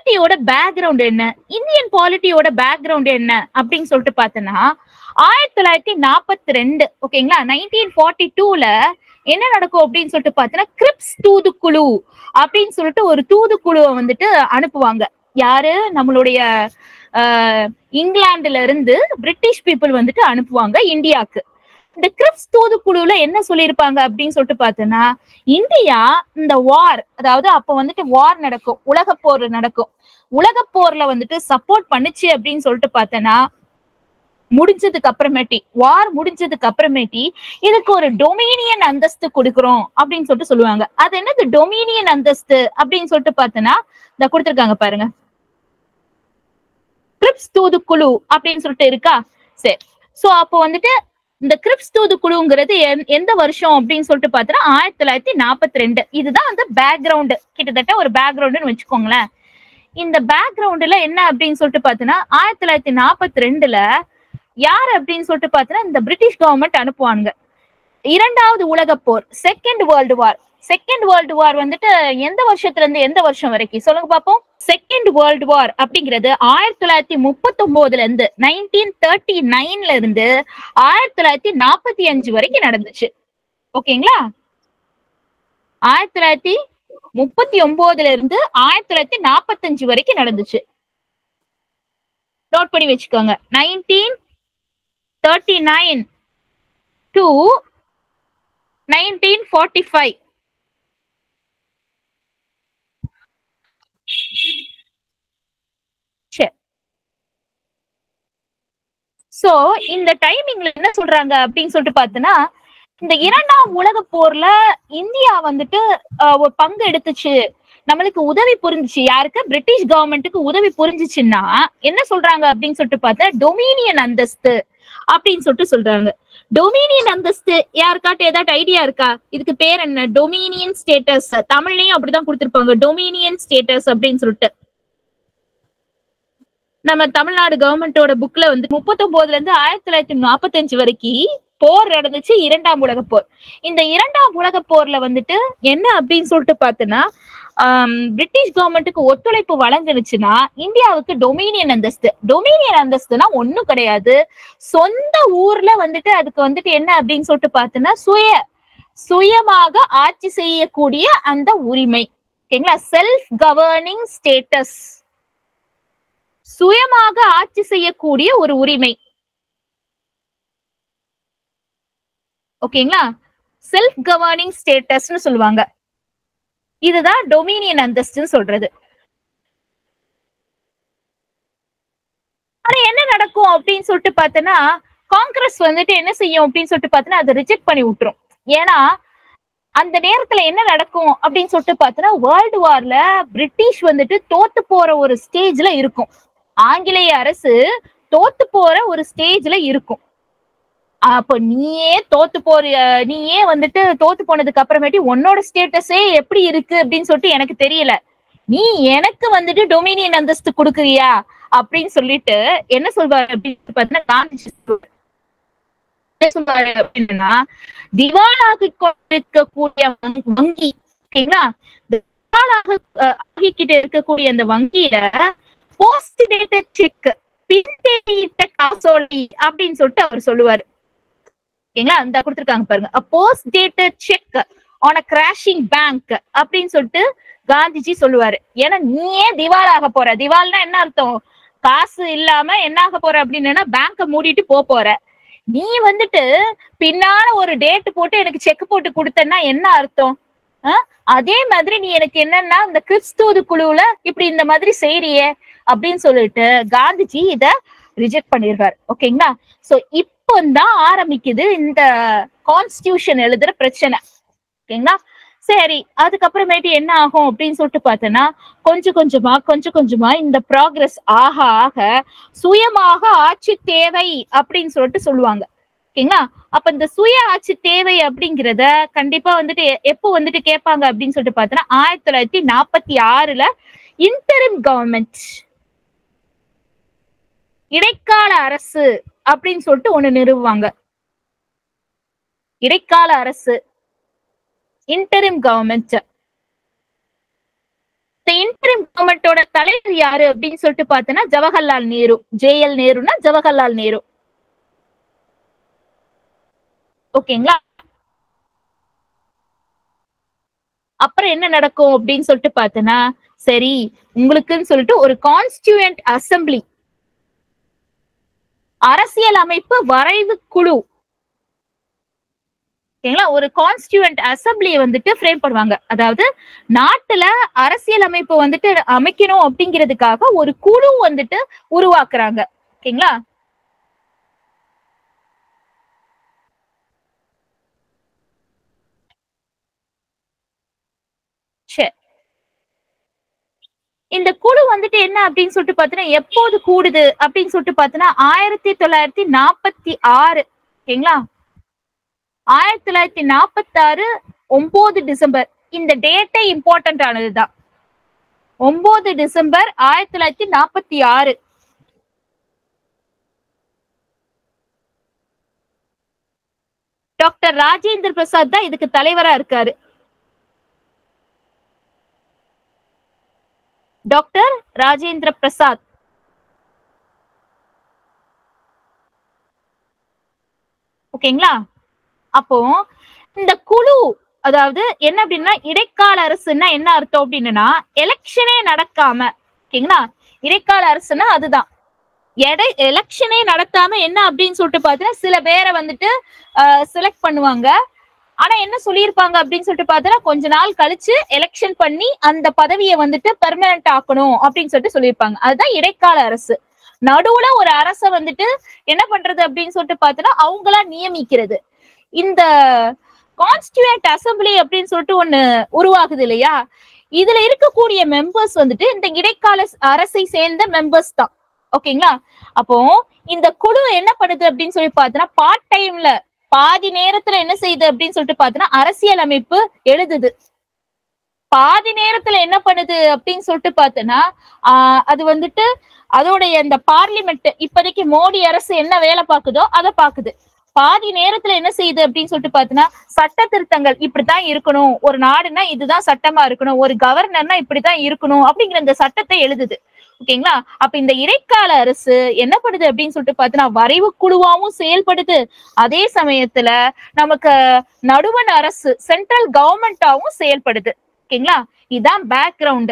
பாலிட்டியோட background என்ன Indian பாலிட்டியோட background என்ன அப்படின்னு சொல்லிட்டு பார்த்தோன்னா ஆயிரத்தி தொள்ளாயிரத்தி நாற்பத்தி ரெண்டு ஓகேங்களா நைன்டீன் ஃபார்ட்டி டூல என்ன நடக்கும் அப்படின்னு சொல்லிட்டு பார்த்தோன்னா கிரிப்ஸ் தூதுக்குழு அப்படின்னு சொல்லிட்டு ஒரு தூதுக்குழுவை வந்துட்டு அனுப்புவாங்க யாரு நம்மளுடைய ஆஹ், இங்கிலாந்துல இருந்து பிரிட்டிஷ் பீப்புள் வந்துட்டு அனுப்புவாங்க இந்தியாவுக்கு இந்த கிரிப்ஸ் தூதுக்குழுல என்ன சொல்லியிருப்பாங்க அப்படின்னு சொல்லிட்டு பார்த்தோன்னா இந்தியா இந்த வார் அதாவது அப்ப வந்துட்டு வார் நடக்கும் உலக போர் நடக்கும் உலக போர்ல வந்துட்டு சப்போர்ட் பண்ணுச்சு அப்படின்னு சொல்லிட்டு பார்த்தோன்னா முடிஞ்சதுக்கு அப்புறமேட்டி வார் முடிஞ்சதுக்கு அப்புறமேட்டி இதுக்கு ஒரு டொமினியன் அந்தஸ்து கொடுக்குறோம் அப்படின்னு சொல்லிட்டு சொல்லுவாங்க அது என்னது டொமினியன் அந்தஸ்து அப்படின்னு சொல்லிட்டு பார்த்தோன்னா இந்த கொடுத்துருக்காங்க பாருங்க கிரிப்ஸ் தூதுக்குழு அப்படின்னு சொல்லிட்டு இருக்கா சரி சோ அப்போ வந்துட்டு இந்த கிரிப்ஸ் தூதுக்குழுங்கிறது எந்- எந்த வருஷம் அப்படின்னு சொல்லிட்டு பார்த்தோன்னா ஆயிரத்தி தொள்ளாயிரத்தி நாற்பத்தி ரெண்டு இதுதான் வந்து பேக்ரவுண்டு கிட்டத்தட்ட ஒரு பேக்ரவுண்டுன்னு வச்சுக்கோங்களேன் இந்த பேக்ரவுண்டுல என்ன அப்படின்னு சொல்லிட்டு பார்த்தோன்னா ஆயிரத்தி தொள்ளாயிரத்தி நாற்பத்தி ரெண்டுல யார் அப்படின்னு சொல்லிட்டு பார்த்தோன்னா இந்த பிரிட்டிஷ் கவர்மெண்ட் அனுப்புவாங்க இரண்டாவது உலகப் போர் second world war second world war வந்துட்டு எந்த வருஷத்துல இருந்து எந்த வருஷம் வரைக்கும் சொல்லுங்க பாப்போம் செகண்ட் வேர்ல்டு வார் அப்படிங்கிறது ஆயிரத்தி தொள்ளாயிரத்தி முப்பத்தி ஒன்பதுல இருந்து நைன்டீன் தேர்ட்டி நைன்ல இருந்து ஆயிரத்தி தொள்ளாயிரத்தி நாற்பத்தி அஞ்சு வரைக்கும் நடந்துச்சு ஓகேங்களா ஆயிரத்தி தொள்ளாயிரத்தி முப்பத்தி ஒன்பதுல இருந்து ஆயிரத்தி தொள்ளாயிரத்தி நாற்பத்தஞ்சு வரைக்கும் நடந்துச்சு நோட் பண்ணி வச்சுக்கோங்க nineteen thirty nine to nineteen forty five சரி சோ இந்த டைமிங்ல என்ன சொல்றாங்க அப்படின்னு சொல்லிட்டு பார்த்தோன்னா இந்த இரண்டாம் உலக போர்ல இந்தியா வந்துட்டு ஆஹ், ஒரு பங்கு எடுத்துச்சு நம்மளுக்கு உதவி புரிஞ்சுச்சு யாருக்கு பிரிட்டிஷ் கவர்மெண்ட்டுக்கு உதவி புரிஞ்சுச்சுன்னா என்ன சொல்றாங்க அப்படின்னு சொல்லிட்டு பார்த்தா டொமினியன் அந்தஸ்து அப்படின்னு சொல்லிட்டு சொல்றாங்க டொமினியன் அந்தஸ்து யாருக்காட்டு ஏதாட்டு ஐடியா இருக்கா இதுக்கு பேர் என்ன டொமினியன் ஸ்டேட்டஸ் தமிழ்லயும் அப்படிதான் கொடுத்திருப்பாங்க டொமினியன் ஸ்டேட்டஸ் அப்படின்னு சொல்லிட்டு நம்ம தமிழ்நாடு கவர்மெண்டோட புக்ல வந்து முப்பத்தொன்பதுல இருந்து ஆயிரத்தி தொள்ளாயிரத்தி நாற்பத்தஞ்சு வரைக்கும் போர் நடந்துச்சு இரண்டாம் உலக போர் இந்த இரண்டாம் உலக போர்ல வந்துட்டு என்ன அப்படின்னு சொல்லிட்டு பார்த்தோன்னா ஆம், பிரிட்டிஷ் கவர்மெண்ட்டுக்கு ஒத்துழைப்பு வழங்குனுச்சுன்னா இந்தியாவுக்கு டொமினியன் அந்தஸ்து டொமினியன் அந்தஸ்துனா ஒண்ணும் கிடையாது சொந்த ஊர்ல வந்துட்டு அதுக்கு வந்துட்டு என்ன அப்படின்னு சொல்லிட்டு பார்த்தோன்னா சுய சுயமாக ஆட்சி செய்யக்கூடிய அந்த உரிமை ஓகேங்களா செல்ஃப் கவர்னிங் ஸ்டேட்டஸ் சுயமாக ஆட்சி செய்யக்கூடிய ஒரு உரிமை ஓகேங்களா செல்ஃப் கவர்னிங் ஸ்டேட்டஸ்னு சொல்லுவாங்க இதுதான் டொமினியன் அந்தஸ்துன்னு சொல்றது ஆனா என்ன நடக்கும் அப்படின்னு சொல்லிட்டு பார்த்தோன்னா காங்கிரஸ் வந்துட்டு என்ன செய்யும் அப்படின்னு சொல்லிட்டு பார்த்தோன்னா அதை ரிஜெக்ட் பண்ணி விட்டுரும் ஏன்னா அந்த நேரத்துல என்ன நடக்கும் அப்படின்னு சொல்லிட்டு பார்த்தோன்னா வேர்ல்டு வார்ல பிரிட்டிஷ் வந்துட்டு தோத்து போற ஒரு ஸ்டேஜ்ல இருக்கும் ஆங்கிலேய அரசு தோத்து போற ஒரு ஸ்டேஜ்ல இருக்கும் அப்ப நீயே தோத்து போற நீயே வந்துட்டு தோத்து போனதுக்கு அப்புறமேட்டு உன்னோட ஸ்டேட்டஸே எப்படி இருக்கு அப்படின்னு சொல்லிட்டு எனக்கு தெரியல நீ எனக்கு வந்துட்டு டொமினியன் அந்தஸ்து கொடுக்குறியா அப்படின்னு சொல்லிட்டு என்ன சொல்வாரு அப்படின்னு பார்த்தீங்கன்னா காந்திஜி சொல்வாரு. என்ன சொல்வாரு அப்படின்னா திவாலாகி கொண்டிருக்கக்கூடிய வங்கி- வங்கி ஓகேங்களா திவாலாக அஹ், ஆகிக்கிட்டு இருக்கக்கூடிய அந்த வங்கியில போஸ்ட் டேட்டட் செக் பின்தேடியிட்ட காசோலை அப்படின்னு சொல்லிட்டு அவர் சொல்லுவாரு ஓகேங்களா அந்த கொடுத்துருக்காங்க பாருங்க post dated cheque on a crashing bank அப்படின்னு சொல்லிட்டு காந்திஜி சொல்லுவாரு ஏன்னா நீயே திவால் ஆக போற திவால்னா என்ன அர்த்தம் காசு இல்லாம என்ன ஆக போற அப்படின்னா பேங்க மூடிட்டு போக போற நீ வந்துட்டு பின்னால ஒரு டேட் போட்டு எனக்கு செக் போட்டு கொடுத்தன்னா என்ன அர்த்தம் அஹ்? அதே மாதிரி நீ எனக்கு என்னன்னா இந்த கிறிஸ்துவது குழுவுல இப்படி இந்த மாதிரி செய்றியே அப்படின்னு சொல்லிட்டு காந்திஜி இத ரிஜெக்ட் பண்ணிடுறாரு ஓகேங்களா சோ இப்போதான் ஆரம்பிக்குது இந்த கான்ஸ்டியூஷன் எழுதுற பிரச்சனை ஓகேங்களா சரி அதுக்கப்புறமேட்டு என்ன ஆகும் அப்படின்னு சொல்லிட்டு பார்த்தோன்னா கொஞ்சம் கொஞ்சமா கொஞ்சம் கொஞ்சமா இந்த ப்ராக்ரஸ் ஆக ஆக சுயமாக ஆட்சி தேவை அப்படின்னு சொல்லிட்டு சொல்லுவாங்க ஓகேங்களா அப்ப இந்த சுய ஆட்சி தேவை அப்படிங்கிறத கண்டிப்பா வந்துட்டு எ- எப்போ வந்துட்டு கேட்பாங்க அப்படின்னு சொல்லிட்டு பார்த்தோன்னா ஆயிரத்தி தொள்ளாயிரத்தி நாற்பத்தி ஆறுல இன்டரிம் கவர்மெண்ட் இடைக்கால அரசு அப்படின்னு சொல்லிட்டு ஒண்ணு நிறுவுவாங்க இடைக்கால அரசு இன்டரிம் கவர்மெண்ட் இந்த இன்டரிம் கவர்மெண்டோட தலைவர் யாரு அப்படின்னு சொல்லிட்டு பார்த்தோன்னா ஜவஹர்லால் நேரு ஜேஎல் நேருன்னா ஜவஹர்லால் நேரு ஓகேங்களா அப்புறம் என்ன நடக்கும் அப்படின்னு சொல்லிட்டு பார்த்தோன்னா சரி உங்களுக்குன்னு சொல்லிட்டு ஒரு கான்ஸ்டியூயன்ட் அசம்பிளி அரசியல் அமைப்பு வரைவு குழு ஓகேங்களா ஒரு கான்ஸ்டியூவன்ட் அசம்பிளியை வந்துட்டு ஃப்ரேம் பண்ணுவாங்க அதாவது நாட்டுல அரசியல் அமைப்பு வந்துட்டு அமைக்கணும் அப்படிங்கிறதுக்காக ஒரு குழு வந்துட்டு உருவாக்குறாங்க ஓகேங்களா சரி இந்த குழு வந்துட்டு என்ன அப்படின்னு சொல்லிட்டு பார்த்தீங்கன்னா எப்போது கூடுது அப்படின்னு சொல்லிட்டு பார்த்தீங்கன்னா ஆயிரத்தி தொள்ளாயிரத்தி நாற்பத்தி ஆறு ஓகேங்களா ஆயிரத்தி தொள்ளாயிரத்தி நாற்பத்தி ஆறு ஒன்பது டிசம்பர் இந்த டேட்டே இம்பார்ட்டன்ட் ஆனதுதான் ஒன்பது டிசம்பர் ஆயிரத்தி தொள்ளாயிரத்தி நாற்பத்தி ஆறு டாக்டர் ராஜேந்திர பிரசாத் தான் இதுக்கு தலைவரா இருக்காரு டாக்டர் ராஜேந்திர பிரசாத் ஓகேங்களா அப்போ இந்த குழு அதாவது என்ன அப்படின்னா இடைக்கால அரசுன்னா என்ன அர்த்தம் அப்படின்னா எலெக்ஷனே நடக்காம ஓகேங்களா இடைக்கால அரசுன்னா அதுதான் எடை எலெக்ஷனே நடத்தாம என்ன அப்படின்னு சொல்லிட்டு பார்த்தீங்கன்னா சில பேரை வந்துட்டு செலக்ட் பண்ணுவாங்க ஆனா என்ன சொல்லியிருப்பாங்க அப்படின்னு சொல்லிட்டு பார்த்தீங்கன்னா கொஞ்ச நாள் கழிச்சு எலெக்ஷன் பண்ணி அந்த பதவியை வந்துட்டு பெர்மனன்ட் ஆக்கணும் அப்படின்னு சொல்லிட்டு சொல்லியிருப்பாங்க அதுதான் இடைக்கால அரசு நடுவுல ஒரு அரசை வந்துட்டு என்ன பண்றது அப்படின்னு சொல்லிட்டு பார்த்தீங்கன்னா அவங்களா நியமிக்கிறது இந்த கான்ஸ்டியூண்ட் அசம்பிளி அப்படின்னு சொல்லிட்டு ஒண்ணு உருவாகுது இல்லையா இதுல இருக்கக்கூடிய மெம்பர்ஸ் வந்துட்டு இந்த இடைக்கால அரசை சேர்ந்த மெம்பர்ஸ் தான் ஓகேங்களா அப்போ இந்த குழு என்ன பண்ணுது அப்படின்னு சொல்லி பார்த்தோன்னா பார்ட் டைம்ல பாதி நேரத்துல என்ன செய்யுது அப்படின்னு சொல்லிட்டு பார்த்தோன்னா அரசியல் அமைப்பு எழுதுது பாதி நேரத்துல என்ன பண்ணுது அப்படின்னு சொல்லிட்டு பார்த்தோன்னா ஆஹ் அது வந்துட்டு அதோடைய இந்த பார்லிமெண்ட் இப்போதைக்கு மோடி அரசு என்ன வேலை பார்க்குதோ அதை பாக்குது பாதி நேரத்துல என்ன செய்யுது அப்படின்னு சொல்லிட்டு பார்த்தோன்னா சட்ட திருத்தங்கள் இப்படித்தான் இருக்கணும் ஒரு நாடுனா இதுதான் சட்டமா இருக்கணும் ஒரு கவர்னர்னா இப்படித்தான் இருக்கணும் அப்படிங்கிற இந்த சட்டத்தை எழுதுது ஓகேங்களா அப்ப இந்த இடைக்கால அரசு என்ன பண்ணுது அப்படின்னு சொல்லிட்டு பார்த்தோன்னா வரைவு குழுவாவும் செயல்படுது அதே சமயத்துல நமக்கு நடுவண் அரசு சென்ட்ரல் கவர்மெண்டாவும் செயல்படுது ஓகேங்களா இதுதான் பேக்ரவுண்ட்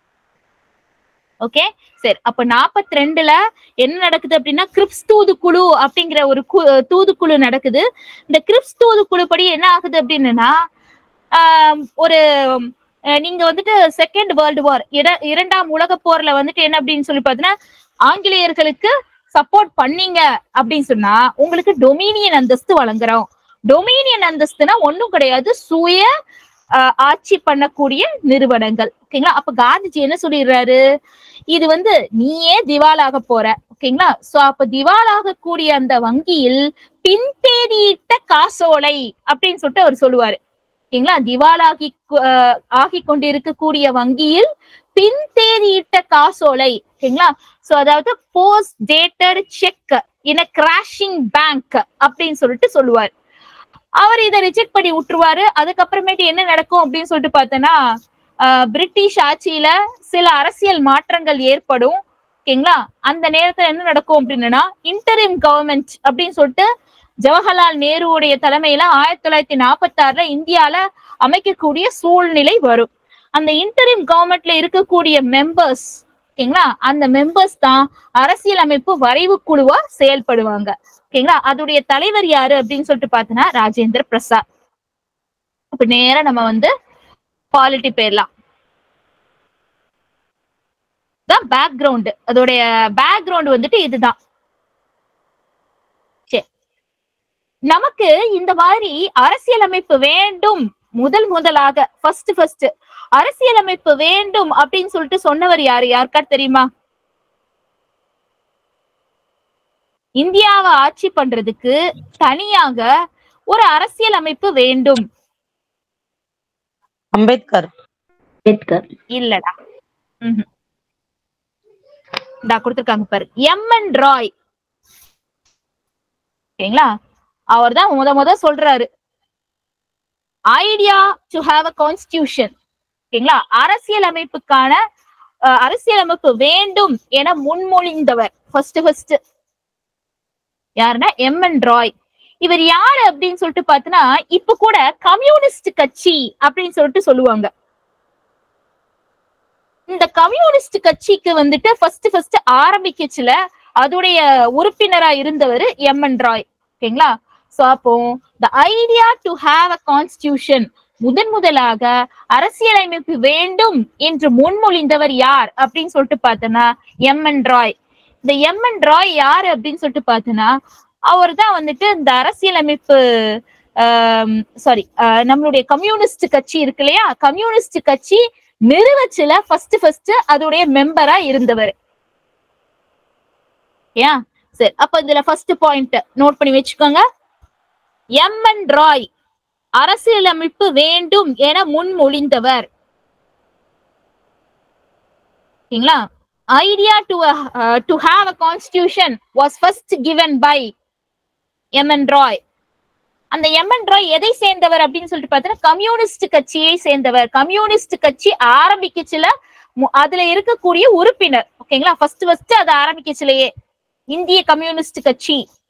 ஓகே சரி அப்ப நாற்பத்தி ரெண்டுல என்ன நடக்குது அப்படின்னா கிரிப்ஸ் தூதுக்குழு அப்படிங்கிற ஒரு கு- தூதுக்குழு நடக்குது இந்த கிரிப்ஸ் தூதுக்குழு படி என்ன ஆகுது அப்படின்னா ஆஹ் ஒரு அஹ் நீங்க வந்துட்டு செகண்ட் வேர்ல்டு வார் இரண்டாம் உலக போர்ல வந்துட்டு என்ன அப்படின்னு சொல்லி பார்த்தீங்கன்னா ஆங்கிலேயர்களுக்கு சப்போர்ட் பண்ணீங்க அப்படின்னு சொன்னா உங்களுக்கு டொமினியன் அந்தஸ்து வழங்குறோம் டொமினியன் அந்தஸ்துனா ஒண்ணும் கிடையாது சுய ஆஹ் ஆட்சி பண்ணக்கூடிய நிறுவனங்கள் ஓகேங்களா அப்ப காந்திஜி என்ன சொல்லிடுறாரு இது வந்து நீயே திவாலாக போற ஓகேங்களா சோ அப்ப திவாலாக கூடிய அந்த வங்கியில் பின்தேதியிட்ட காசோலை அப்படின்னு சொல்லிட்டு அவர் சொல்லுவாரு ஓகேங்களா திவாலாகி ஆஹ் ஆகி கொண்டிருக்கக்கூடிய வங்கியில் பின்தேதியிட்ட காசோலை ஓகேங்களா சோ அதாவது post dated cheque in crashing bank அப்படின்னு சொல்லிட்டு சொல்லுவார் அவர் இதை ரிஜெக்ட் பண்ணி விட்டுருவாரு அதுக்கப்புறமேட்டு என்ன நடக்கும் அப்படின்னு சொல்லிட்டு பார்த்தோன்னா ஆஹ் பிரிட்டிஷ் ஆட்சியில சில அரசியல் மாற்றங்கள் ஏற்படும் ஓகேங்களா அந்த நேரத்துல என்ன நடக்கும் அப்படின்னா இன்டரிம் கவர்மெண்ட் அப்படின்னு சொல்லிட்டு ஜவஹர்லால் நேருவுடைய தலைமையில ஆயிரத்தி தொள்ளாயிரத்தி நாற்பத்தி ஆறுல இந்தியால அமைக்கக்கூடிய சூழ்நிலை வரும் அந்த இன்டரிம் கவர்மெண்ட்ல இருக்கக்கூடிய மெம்பர்ஸ் ஓகேங்களா அந்த மெம்பர்ஸ் தான் அரசியல் அமைப்பு வரைவு குழுவா செயல்படுவாங்க ஓகேங்களா அதோடைய தலைவர் யாரு அப்படின்னு சொல்லிட்டு பார்த்தோன்னா ராஜேந்திர பிரசாத் இப்ப நேரா நம்ம வந்து பாலிட்டி போயிடலாம் தான் பேக்ரவுண்ட் அதோடைய பேக்ரவுண்ட் வந்துட்டு இதுதான் சரி நமக்கு இந்த மாதிரி அரசியலமைப்பு வேண்டும் முதல் முதலாக ஃபர்ஸ்ட் ஃபர்ஸ்ட் அரசியலமைப்பு வேண்டும் அப்படின்னு சொல்லிட்டு சொன்னவர் யாரு யாருக்கா தெரியுமா இந்தியாவை ஆட்சி பண்றதுக்கு தனியாக ஒரு அரசியல் அமைப்பு வேண்டும் அம்பேத்கர் அம்பேத்கர் இல்லடா ம்ஹும். இந்தா கொடுத்திருக்காங்க பாரு எம் என் ராய் ஓகேங்களா அவர் தான் முத முத சொல்றாரு idea to have a constitution ஓகேங்களா அரசியல் அமைப்புக்கான அஹ், அரசியலமைப்பு வேண்டும் என முன்மொழிந்தவர் ஃபர்ஸ்ட் ஃபர்ஸ்ட் யாருன்னா எம் என் ராய் இவர் யாரு அப்படின்னு சொல்லிட்டு பார்த்தோன்னா இப்ப கூட கம்யூனிஸ்ட் கட்சி அப்படின்னு சொல்லிட்டு சொல்லுவாங்க இந்த கம்யூனிஸ்ட் கட்சிக்கு வந்துட்டு ஃபர்ஸ்ட் ஃபர்ஸ்ட் ஆரம்பிக்கச்சுல அதோடைய உறுப்பினரா இருந்தவர் எம் என் ராய் ஓகேங்களா சோ அப்போ the idea to have a constitution முதன் முதலாக அரசியலமைப்பு வேண்டும் என்று முன்மொழிந்தவர் யார் அப்படின்னு சொல்லிட்டு பார்த்தோன்னா எம் என் ராய் இந்த எம் என் ராய் யாரு அப்படின்னு சொல்லிட்டு பார்த்தோன்னா அவர் தான் வந்துட்டு இந்த அரசியலமைப்பு சாரி நம்மளுடைய கம்யூனிஸ்ட் கட்சி இருக்கு இல்லையா கம்யூனிஸ்ட் கட்சி நிறுவச்சுல ஃபர்ஸ்ட் ஃபர்ஸ்ட் அதோடைய மெம்பரா இருந்தவர் ஏன் சரி அப்ப இதுல ஃபர்ஸ்ட் பாயிண்ட் நோட் பண்ணி வச்சுக்கோங்க எம் என் ராய் அரசியலமைப்பு வேண்டும் என முன்மொழிந்தவர் ஓகேங்களா idea to to have a constitution was first given by M N Roy அந்த எம் என் ராய் எதை சேர்ந்தவர் அப்படின்னு சொல்லிட்டு பார்த்தீங்கன்னா கம்யூனிஸ்ட் கட்சியை சேர்ந்தவர் கம்யூனிஸ்ட் கட்சி ஆரம்பிக்கச்சுல மு- அதுல இருக்கக்கூடிய உறுப்பினர் ஓகேங்களா ஃபர்ஸ்ட் ஃபர்ஸ்ட் அது ஆரம்பிக்கச்சுலயே இந்திய கம்யூனிஸ்ட் கட்சி